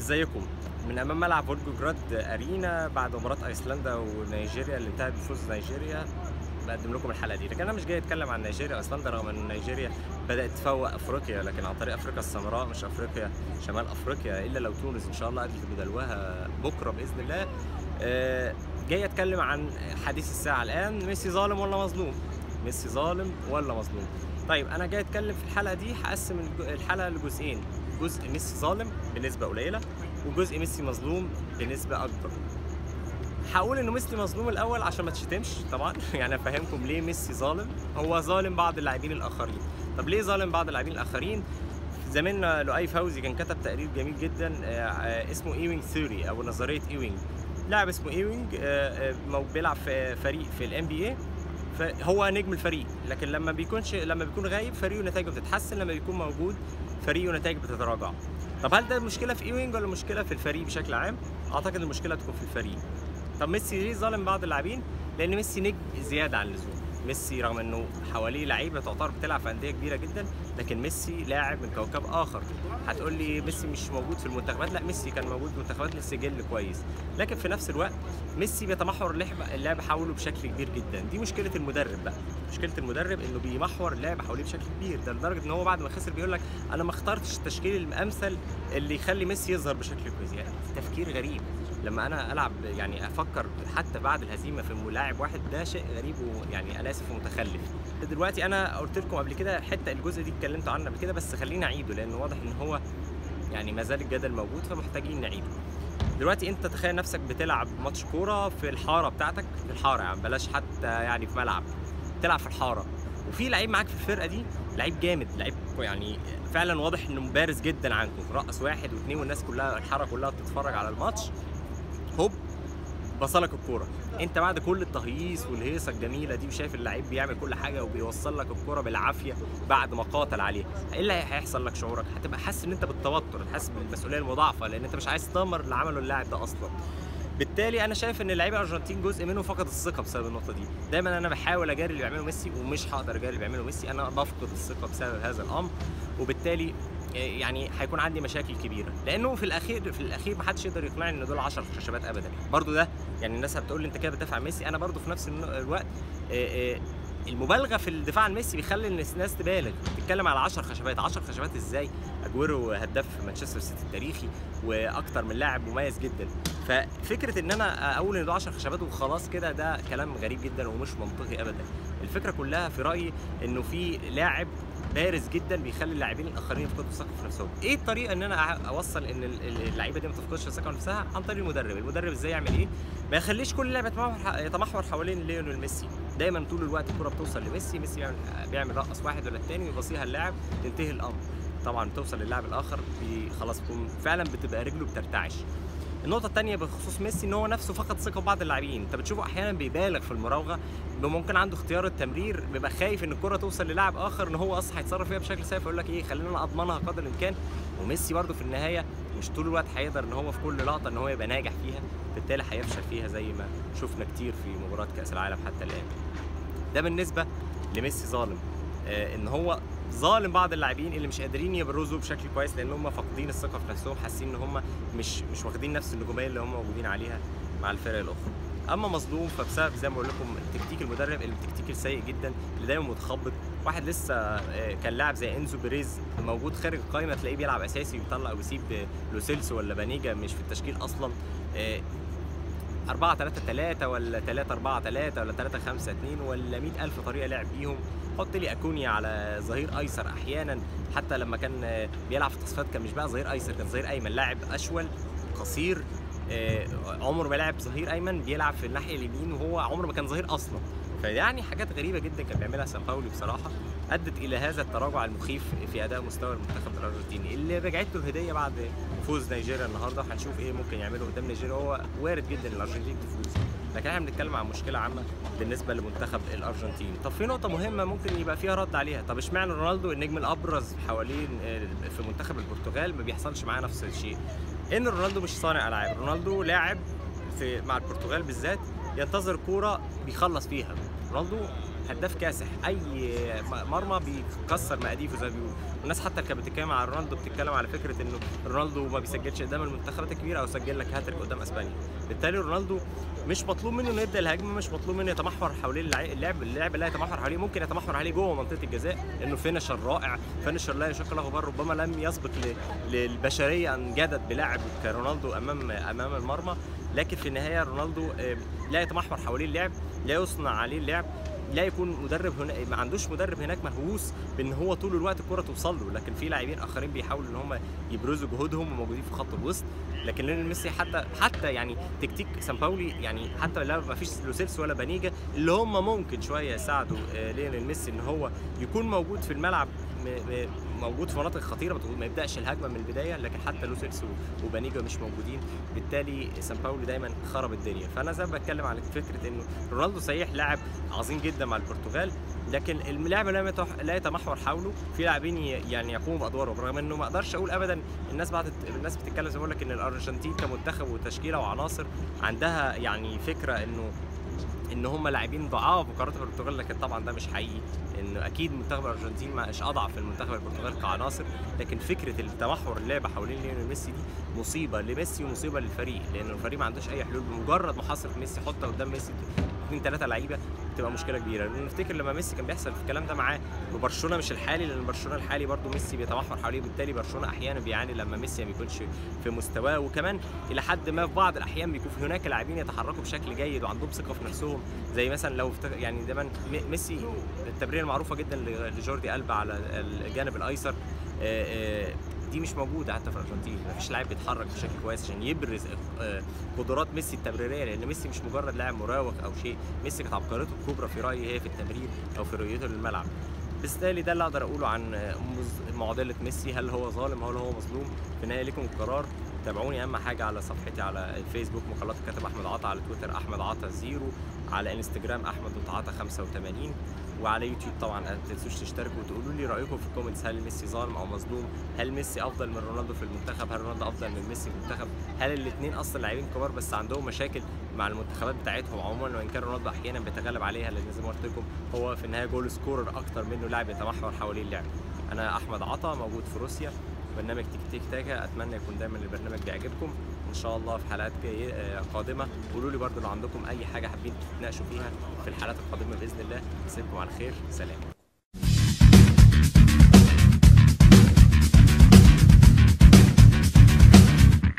ازيكم من امام ملعب فولجوجراد ارينا بعد مباراه ايسلندا ونيجيريا اللي انتهت بفوز نيجيريا بقدم لكم الحلقه دي لكن انا مش جاي اتكلم عن نيجيريا وايسلندا رغم ان نيجيريا بدات تفوق افريقيا لكن عن طريق افريقيا السمراء مش افريقيا شمال افريقيا الا لو تونس ان شاء الله قدرت بدلوها بكره باذن الله آه، جاي اتكلم عن حديث الساعه الان ميسي ظالم ولا مظلوم ميسي ظالم ولا مظلوم طيب انا جاي اتكلم في الحلقه دي هقسم الج- الحلقه لجزئين جزء ميسي ظالم بنسبه قليله وجزء ميسي مظلوم بنسبه اكبر هقول انه ميسي مظلوم الاول عشان ما تشتمش طبعا يعني افهمكم ليه ميسي ظالم هو ظالم بعض اللاعبين الاخرين طب ليه ظالم بعض اللاعبين الاخرين زميلنا لؤي فوزي كان كتب تقرير جميل جدا آه، آه، اسمه ايوينج ثيوري او نظريه ايوينج لاعب اسمه ايوينج آه، آه، مو- بيلعب في فريق في الام بي اي فهو نجم الفريق لكن لما بيكونش لما بيكون غايب فريقه نتائجه بتتحسن لما بيكون موجود فريقه نتائج بتتراجع طب هل ده مشكله في ايوينج ولا مشكله في الفريق بشكل عام اعتقد المشكله تكون في الفريق طب ميسي ليه ظالم بعض اللاعبين لان ميسي نجم زياده عن اللزوم ميسي رغم انه حواليه لعيبه تعتبر بتلعب في انديه كبيره جدا لكن ميسي لاعب من كوكب اخر هتقول لي ميسي مش موجود في المنتخبات لا ميسي كان موجود في المنتخبات لسجل كويس لكن في نفس الوقت ميسي بيتمحور اللعب اللعب حوله بشكل كبير جدا دي مشكله المدرب بقى مشكله المدرب انه بيمحور اللعب حواليه بشكل كبير ده لدرجه ان هو بعد ما خسر بيقول لك انا ما اخترتش التشكيل الامثل اللي يخلي ميسي يظهر بشكل كويس يعني تفكير غريب لما انا العب يعني افكر حتى بعد الهزيمه في لاعب واحد ده شيء غريب ويعني انا اسف ومتخلف دلوقتي انا قلت لكم قبل كده حته الجزء دي اتكلمت عنه قبل كده بس خليني اعيده لان واضح ان هو يعني ما زال الجدل موجود فمحتاجين نعيده دلوقتي انت تخيل نفسك بتلعب ماتش كوره في الحاره بتاعتك في الحاره يعني بلاش حتى يعني في ملعب تلعب في الحاره وفي لعيب معاك في الفرقه دي لعيب جامد لعيب يعني فعلا واضح انه بارز جدا عنكم رقص واحد واثنين والناس كلها الحاره كلها بتتفرج على الماتش هوب بصلك الكوره انت بعد كل التهييص والهيصه الجميله دي وشايف اللعيب بيعمل كل حاجه وبيوصل لك الكوره بالعافيه بعد ما قاتل عليها ايه اللي هيحصل لك شعورك هتبقى حاسس ان انت بالتوتر هتحس بالمسؤوليه المضاعفه لان انت مش عايز تدمر اللي عمله اللاعب ده اصلا بالتالي انا شايف ان لعيبه الارجنتين جزء منهم فقد الثقه بسبب النقطه دي دايما انا بحاول اجاري اللي بيعمله ميسي ومش هقدر اجاري اللي بيعمله ميسي انا بفقد الثقه بسبب هذا الامر وبالتالي يعني هيكون عندي مشاكل كبيره لانه في الاخير في الاخير ما حدش يقدر يقنعني ان دول 10 خشبات ابدا برضو ده يعني الناس هتقول لي انت كده بتدافع عن ميسي انا برضو في نفس الن- الوقت آه، آه، المبالغه في الدفاع عن ميسي بيخلي الناس الناس تبالغ تتكلم على 10 خشبات 10 خشبات ازاي اجويرو هداف مانشستر سيتي التاريخي واكتر من لاعب مميز جدا ففكره ان انا اقول ان ده 10 خشبات وخلاص كده ده كلام غريب جدا ومش منطقي ابدا الفكره كلها في رايي انه في لاعب بارز جدا بيخلي اللاعبين الاخرين يفقدوا الثقه في نفسهم ايه الطريقه ان انا أع- اوصل ان ال- ال- اللعيبه دي ما تفقدش الثقه في نفسها عن طريق المدرب المدرب ازاي يعمل ايه ما يخليش كل لعبه يتمحور يتمحور حوالين ليونيل ميسي دايما طول الوقت الكره بتوصل لميسي ميسي بيعمل بيعمل رقص واحد ولا التاني ويبصيها اللاعب تنتهي الامر طبعا بتوصل للاعب الاخر بي- خلاص بيكون فعلا بتبقى رجله بترتعش النقطة الثانية بخصوص ميسي ان هو نفسه فقد ثقة في بعض اللاعبين، انت بتشوفه احيانا بيبالغ في المراوغة ممكن عنده اختيار التمرير بيبقى خايف ان الكرة توصل للاعب اخر ان هو اصلا هيتصرف فيها بشكل سيء فيقول لك ايه خلينا انا اضمنها قدر الامكان وميسي برده في النهاية مش طول الوقت هيقدر ان هو في كل لقطة ان هو يبقى ناجح فيها بالتالي هيفشل فيها زي ما شفنا كتير في مباراة كأس العالم حتى الآن. ده بالنسبة لميسي ظالم آه ان هو ظالم بعض اللاعبين اللي مش قادرين يبرزوا بشكل كويس لان هم فاقدين الثقه في نفسهم حاسين ان هم مش مش واخدين نفس النجوميه اللي هم موجودين عليها مع الفرق الاخرى اما مظلوم فبسبب زي ما بقول لكم تكتيك المدرب التكتيك السيء جدا اللي دايما متخبط واحد لسه آه، كان لاعب زي انزو بيريز موجود خارج القائمه تلاقيه بيلعب اساسي ويطلع ويسيب آه، لوسيلسو ولا بانيجا مش في التشكيل اصلا آه، 4 3 3 ولا 3 4 3 ولا 3 5 2 ولا 100000 طريقه لعب بيهم حط لي اكونيا على ظهير ايسر احيانا حتى لما كان آه، بيلعب في تصفيات كان مش بقى ظهير ايسر كان ظهير ايمن لاعب اشول قصير آه، عمره ما لعب ظهير ايمن بيلعب في الناحيه اليمين وهو عمره ما كان ظهير اصلا فيعني حاجات غريبه جدا كان بيعملها سان باولي بصراحه ادت الى هذا التراجع المخيف في اداء مستوى المنتخب الارجنتيني اللي رجعت له الهديه بعد فوز نيجيريا النهارده هنشوف ايه ممكن يعمله قدام نيجيريا هو وارد جدا الارجنتين تفوز لكن احنا بنتكلم عن مشكله عامه بالنسبه لمنتخب الارجنتين طب في نقطه مهمه ممكن يبقى فيها رد عليها طب اشمعنى رونالدو النجم الابرز حوالين آه، في منتخب البرتغال ما بيحصلش معاه نفس الشيء ان رونالدو مش صانع العاب رونالدو لاعب في مع البرتغال بالذات ينتظر كوره بيخلص فيها رونالدو هداف كاسح اي م- مرمى بيكسر مقاديفه زي ما بيقولوا الناس حتى اللي كانت بتتكلم على رونالدو بتتكلم على فكره انه رونالدو ما بيسجلش قدام المنتخبات الكبيره او سجل لك هاتريك قدام اسبانيا بالتالي رونالدو مش مطلوب منه انه يبدا الهجمه مش مطلوب منه يتمحور حوالين اللع- اللعب اللعب لا يتمحور حواليه ممكن يتمحور عليه جوه منطقه الجزاء لانه فينشر رائع فينشر لا يشك له غبار ربما لم يسبق ل- للبشريه ان جدت بلاعب كرونالدو امام امام المرمى لكن في النهايه رونالدو آه، لا يتمحور حوالين اللعب لا يصنع عليه اللعب لا يكون مدرب هنا ما عندوش مدرب هناك مهووس بان هو طول الوقت الكره توصل له لكن في لاعبين اخرين بيحاولوا ان هم يبرزوا جهودهم وموجودين في خط الوسط لكن ليونيل ميسي حتى حتى يعني تكتيك سامباولي يعني حتى لو ما فيش لوسيلس ولا بانيجا اللي هم ممكن شويه يساعدوا آه، ليونيل ميسي ان هو يكون موجود في الملعب م- م- موجود في مناطق خطيره ما تقول- ما يبداش الهجمه من البدايه لكن حتى لوسيلس و- وبانيجا مش موجودين بالتالي سامباولي دايما خرب الدنيا فانا زي ما بتكلم على فكره انه رونالدو صحيح لاعب عظيم جدا مع البرتغال لكن اللعبه لا يتح- لا يتمحور حوله في لاعبين ي- يعني يقوموا بادوارهم رغم انه ما اقدرش اقول ابدا الناس بعد الناس بتتكلم زي ما بقول لك ان الارجنتين كمنتخب وتشكيله وعناصر عندها يعني فكره انه ان هم لاعبين ضعاف مقارنه بالبرتغال لكن طبعا ده مش حقيقي انه اكيد منتخب الارجنتين مش اضعف من منتخب البرتغال كعناصر لكن فكره التمحور اللعبه حوالين ليونيل ميسي دي مصيبه لميسي ومصيبه للفريق لان الفريق ما عندوش اي حلول بمجرد محاصره ميسي حط قدام ميسي اثنين ثلاثه لعيبه بتبقى مشكله كبيره لان نفتكر لما ميسي كان بيحصل الكلام ده معاه وبرشلونه مش الحالي لان برشلونه الحالي برضه ميسي بيتمحور حواليه بالتالي برشلونه احيانا بيعاني لما ميسي ما بيكونش في مستواه وكمان الى حد ما في بعض الاحيان بيكون في هناك لاعبين يتحركوا بشكل جيد وعندهم ثقه في نفسهم زي مثلا لو افتكر يعني دايما م- ميسي التمريره المعروفه جدا ل- لجوردي ألبا على الجانب الايسر آه، آه، دي مش موجوده حتى في الارجنتين مفيش لاعب بيتحرك بشكل كويس عشان يبرز آه، قدرات ميسي التمريريه لان ميسي مش مجرد لاعب مراوغ او شيء ميسي كانت عبقريته الكبرى في رايي هي في التمرير او في رؤيته للملعب بالتالي ده اللي اقدر اقوله عن آه، مز- معضله ميسي هل هو ظالم هل هو مظلوم في النهايه لكم القرار تابعوني اهم حاجه على صفحتي على الفيسبوك مقالات الكاتب احمد عطا على تويتر احمد عطا زيرو على انستجرام احمد دوت عطا 85 وعلى يوتيوب طبعا ما تنسوش تشتركوا وتقولوا لي رايكم في الكومنتس هل ميسي ظالم او مظلوم هل ميسي افضل من رونالدو في المنتخب هل رونالدو افضل من ميسي في المنتخب هل الاثنين اصلا لاعبين كبار بس عندهم مشاكل مع المنتخبات بتاعتهم عموما وان كان رونالدو احيانا بيتغلب عليها لان زي ما قلت لكم هو في النهايه جول سكورر اكتر منه لاعب يتمحور حوالين اللعب انا احمد عطا موجود في روسيا برنامج تيك تيك تاكا اتمنى يكون دايما البرنامج بيعجبكم ان شاء الله في حلقات جايه آه، قادمه قولوا لي برضو لو عندكم اي حاجه حابين تتناقشوا فيها في الحلقات القادمه باذن الله اسيبكم على خير سلام